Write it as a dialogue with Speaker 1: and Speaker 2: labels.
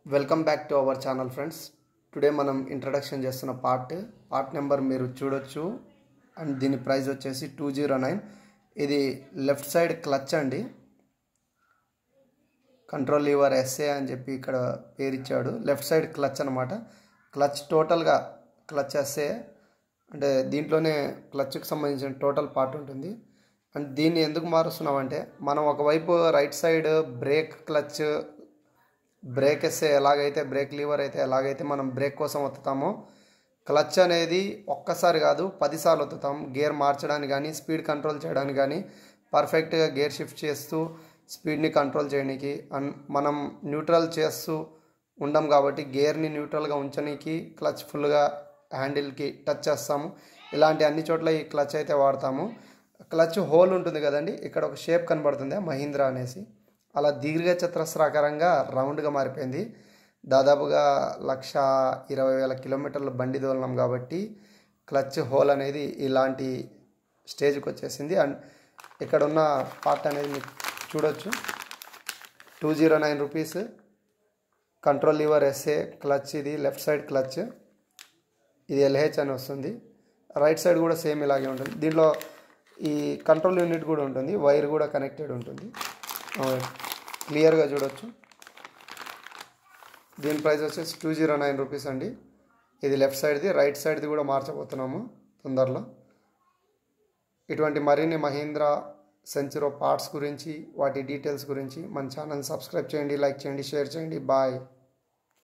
Speaker 1: welcome back to our channel friends today మనం introduction చేస్తున్న part part number మీరు చూడొచ్చు అండ్ దీని ప్రైస్ వచ్చేసి టూ జీరో నైన్ ఇది లెఫ్ట్ సైడ్ క్లచ్ అండి కంట్రోల్ లీవర్ ఎస్ఏ అని చెప్పి ఇక్కడ పేరు ఇచ్చాడు లెఫ్ట్ సైడ్ క్లచ్ అనమాట క్లచ్ టోటల్గా క్లచ్ ఎస్ఏ అంటే దీంట్లోనే క్లచ్కి సంబంధించిన టోటల్ పార్ట్ ఉంటుంది అండ్ దీన్ని ఎందుకు మారుస్తున్నామంటే మనం ఒకవైపు right side brake clutch brake వేస్తే ఎలాగైతే బ్రేక్ లీవర్ అయితే ఎలాగైతే మనం బ్రేక్ కోసం ఒత్తుతామో క్లచ్ అనేది ఒక్కసారి కాదు పదిసార్లు ఒత్తుతాం గేర్ మార్చడానికి కానీ స్పీడ్ కంట్రోల్ చేయడానికి కానీ పర్ఫెక్ట్గా గేర్ షిఫ్ట్ చేస్తూ స్పీడ్ని కంట్రోల్ చేయడానికి అండ్ మనం న్యూట్రల్ చేస్తూ ఉండం కాబట్టి గేర్ని న్యూట్రల్గా ఉంచడానికి క్లచ్ ఫుల్గా హ్యాండిల్కి టచ్ చేస్తాము ఇలాంటి అన్ని చోట్ల ఈ క్లచ్ అయితే వాడతాము క్లచ్ హోల్ ఉంటుంది కదండి ఇక్కడ ఒక షేప్ కనబడుతుంది మహీంద్రా అనేసి అలా దీర్ఘ చతురస్రాకారంగా రౌండ్గా మారిపోయింది దాదాపుగా లక్ష ఇరవై వేల కిలోమీటర్ల బండి దోలినాం కాబట్టి క్లచ్ హోల్ అనేది ఇలాంటి స్టేజ్కి వచ్చేసింది అండ్ ఇక్కడ ఉన్న పార్ట్ అనేది మీకు చూడొచ్చు two zero nine rupees control lever S A clutch ఇది లెఫ్ట్ సైడ్ క్లచ్ ఇది ఎల్హెచ్ అని వస్తుంది రైట్ సైడ్ కూడా సేమ్ ఇలాగే ఉంటుంది దీంట్లో ఈ కంట్రోల్ యూనిట్ కూడా ఉంటుంది వైర్ కూడా కనెక్టెడ్ ఉంటుంది క్లియర్గా చూడొచ్చు దీని ప్రైస్ వచ్చేసి టూ జీరో నైన్ రూపీస్ అండి ఇది లెఫ్ట్ సైడ్ది రైట్ సైడ్ది కూడా మార్చబోతున్నాము తొందరలో ఇటువంటి మరిన్ని మహీంద్రా సెంచురో పార్ట్స్ గురించి వాటి డీటెయిల్స్ గురించి మన ఛానల్ సబ్స్క్రైబ్ చేయండి లైక్ చేయండి షేర్ చేయండి బాయ్